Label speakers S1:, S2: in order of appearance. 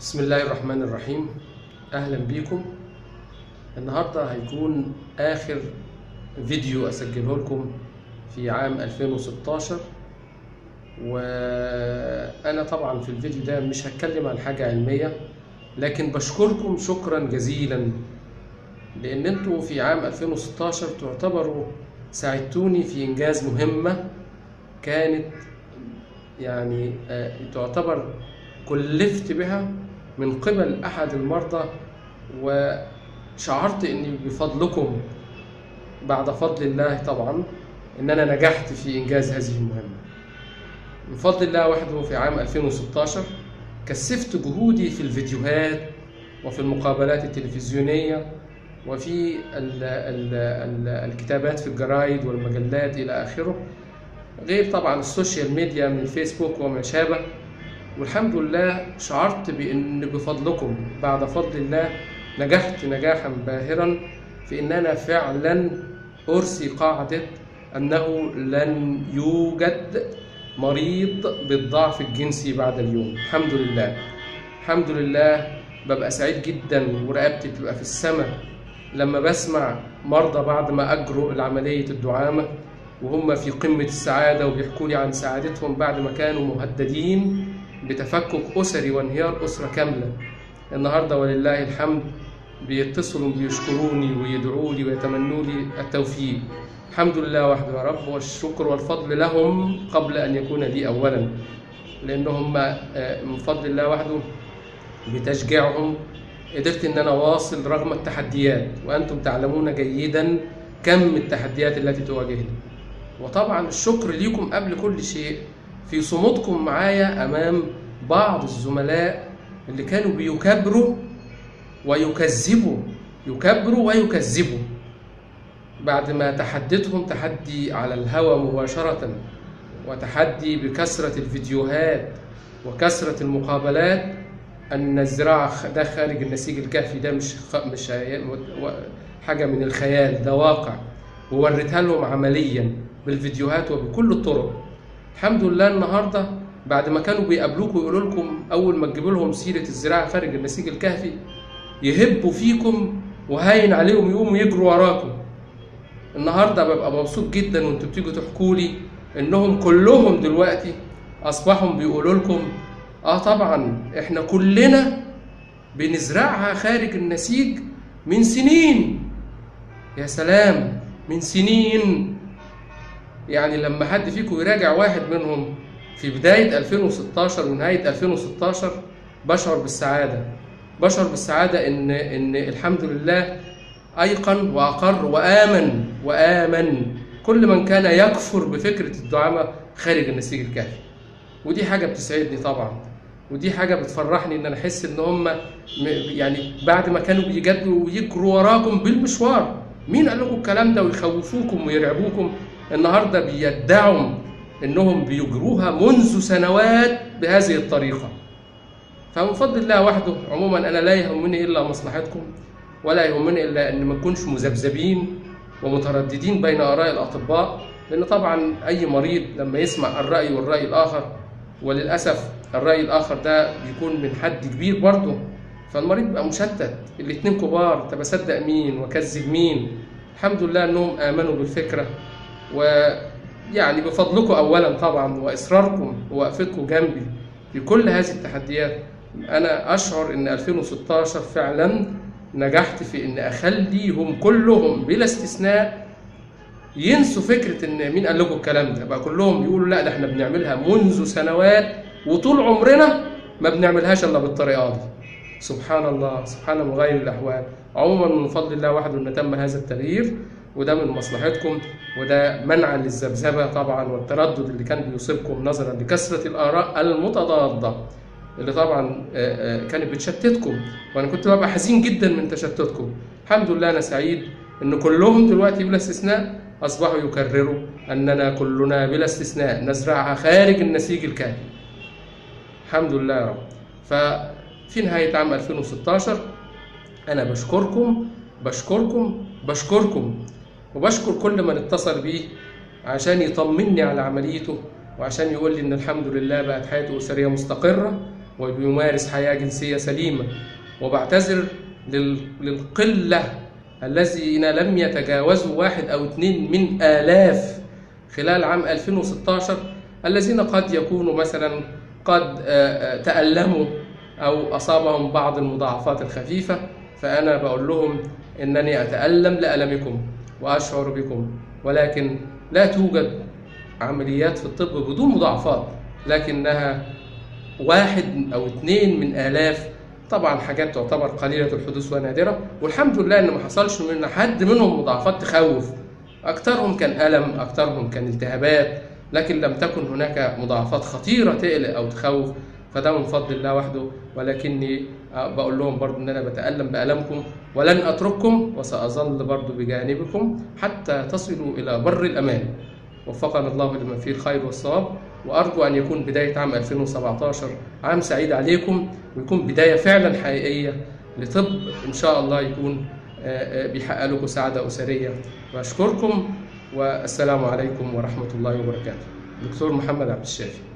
S1: بسم الله الرحمن الرحيم اهلا بيكم النهارده هيكون اخر فيديو اسجله لكم في عام 2016 وانا طبعا في الفيديو ده مش هتكلم عن حاجه علميه لكن بشكركم شكرا جزيلا لان انتوا في عام 2016 تعتبروا ساعدتوني في انجاز مهمه كانت يعني آه، تعتبر كلفت بها من قبل احد المرضى وشعرت اني بفضلكم بعد فضل الله طبعا ان انا نجحت في انجاز هذه المهمه من فضل الله وحده في عام 2016 كثفت جهودي في الفيديوهات وفي المقابلات التلفزيونيه وفي ال ال ال الكتابات في الجرايد والمجلات الى اخره غير طبعا السوشيال ميديا من الفيسبوك وما شابه والحمد لله شعرت بان بفضلكم بعد فضل الله نجحت نجاحا باهرا في ان انا فعلا ارسي قاعده انه لن يوجد مريض بالضعف الجنسي بعد اليوم الحمد لله الحمد لله ببقى سعيد جدا ورقبتي بتبقى في السماء لما بسمع مرضى بعد ما اجروا العمليه الدعامه وهم في قمه السعاده وبيحكوا لي عن سعادتهم بعد ما كانوا مهددين بتفكك اسري وانهيار اسره كامله النهارده ولله الحمد بيتصلوا بيشكروني ويدعوا لي ويتمنوا لي التوفيق الحمد لله وحده يا رب والشكر والفضل لهم قبل ان يكون لي اولا لانهم آه، من فضل الله وحده بتشجيعهم قدرت ان انا واصل رغم التحديات وانتم تعلمون جيدا كم التحديات التي تواجهني وطبعا الشكر ليكم قبل كل شيء في صمودكم معايا امام بعض الزملاء اللي كانوا بيكبروا ويكذبوا يكبروا ويكذبوا بعد ما تحديتهم تحدي على الهوى مباشرة وتحدي بكثرة الفيديوهات وكثرة المقابلات أن الزراعة ده خارج النسيج الكهفي ده مش خ... مش هي- و- حاجة من الخيال ده واقع ووريتها لهم عمليا بالفيديوهات وبكل الطرق الحمد لله النهارده بعد ما كانوا بيقابلوكوا ويقولوا لكم اول ما تجيبوا لهم سيره الزراعه خارج النسيج الكهفي يهبوا فيكم وهاين عليهم يقوموا يجروا وراكم النهارده ببقى مبسوط جدا وانتوا بتيجوا تحكوا لي انهم كلهم دلوقتي اصبحوا بيقولوا لكم اه طبعا احنا كلنا بنزرعها خارج النسيج من سنين يا سلام من سنين يعني لما حد فيكم يراجع واحد منهم في بداية 2016 ونهاية 2016 بشعر بالسعادة بشعر بالسعادة إن إن الحمد لله أيقن وأقر وآمن وآمن كل من كان يكفر بفكرة الدعامة خارج النسيج الكهفي ودي حاجة بتسعدني طبعا ودي حاجة بتفرحني إن أنا أحس إن هم م- يعني بعد ما كانوا بيجادلوا ويجروا وراكم بالمشوار مين قال لكم الكلام ده ويخوفوكم ويرعبوكم النهارده بيدعوا انهم بيجروها منذ سنوات بهذه الطريقه فمن فضل الله وحده عموما انا لا يهمني الا مصلحتكم ولا يهمني الا ان ما نكونش مذبذبين ومترددين بين اراء الاطباء لان طبعا اي مريض لما يسمع الراي والراي الاخر وللاسف الراي الاخر ده بيكون من حد كبير برضه فالمريض بيبقى مشتت الاتنين كبار طب اصدق مين واكذب مين الحمد لله انهم امنوا بالفكره ويعني بفضلكم اولا طبعا واصراركم ووقفتكم جنبي في كل هذه التحديات انا اشعر ان 2016 فعلا نجحت في ان اخليهم كلهم بلا استثناء ينسوا فكره ان مين قال لكم الكلام ده بقى كلهم يقولوا لا ده احنا بنعملها منذ سنوات وطول عمرنا ما بنعملهاش الا بالطريقه دي سبحان الله سبحان مغير الاحوال عموما من فضل الله وحده ان تم هذا التغيير وده من مصلحتكم وده منعا للذبذبه طبعا والتردد اللي كان بيصيبكم نظرا لكثره الاراء المتضاده اللي طبعا آه، آه، كانت بتشتتكم وانا كنت ببقى حزين جدا من تشتتكم الحمد لله انا سعيد ان كلهم دلوقتي بلا استثناء اصبحوا يكرروا اننا كلنا بلا استثناء نزرعها خارج النسيج الكهفي الحمد لله يا رب ففي نهاية عام 2016 أنا بشكركم بشكركم بشكركم وبشكر كل من اتصل بي عشان يطمني على عمليته وعشان يقول لي إن الحمد لله بقت حياته أسرية مستقرة وبيمارس حياة جنسية سليمة وبعتذر لل- للقلة الذين لم يتجاوزوا واحد أو اثنين من آلاف خلال عام 2016 الذين قد يكونوا مثلا قد آه، آه، تألموا أو أصابهم بعض المضاعفات الخفيفة فأنا بقول لهم إنني أتألم لألمكم وأشعر بكم ولكن لا توجد عمليات في الطب بدون مضاعفات لكنها واحد أو اثنين من آلاف طبعا حاجات تعتبر قليلة الحدوث ونادرة والحمد لله إن ما حصلش من حد منهم مضاعفات تخوف أكثرهم كان ألم أكثرهم كان التهابات لكن لم تكن هناك مضاعفات خطيرة تقلق أو تخوف فده من فضل الله وحده ولكني بقول لهم برضو ان انا بتألم بألمكم ولن اترككم وسأظل برضو بجانبكم حتى تصلوا الى بر الامان وفقنا الله لما فيه الخير والصواب وارجو ان يكون بداية عام 2017 عام سعيد عليكم ويكون بداية فعلا حقيقية لطب ان شاء الله يكون آه، آه، بيحقق لكم سعادة أسرية وأشكركم والسلام عليكم ورحمة الله وبركاته دكتور محمد عبد الشافي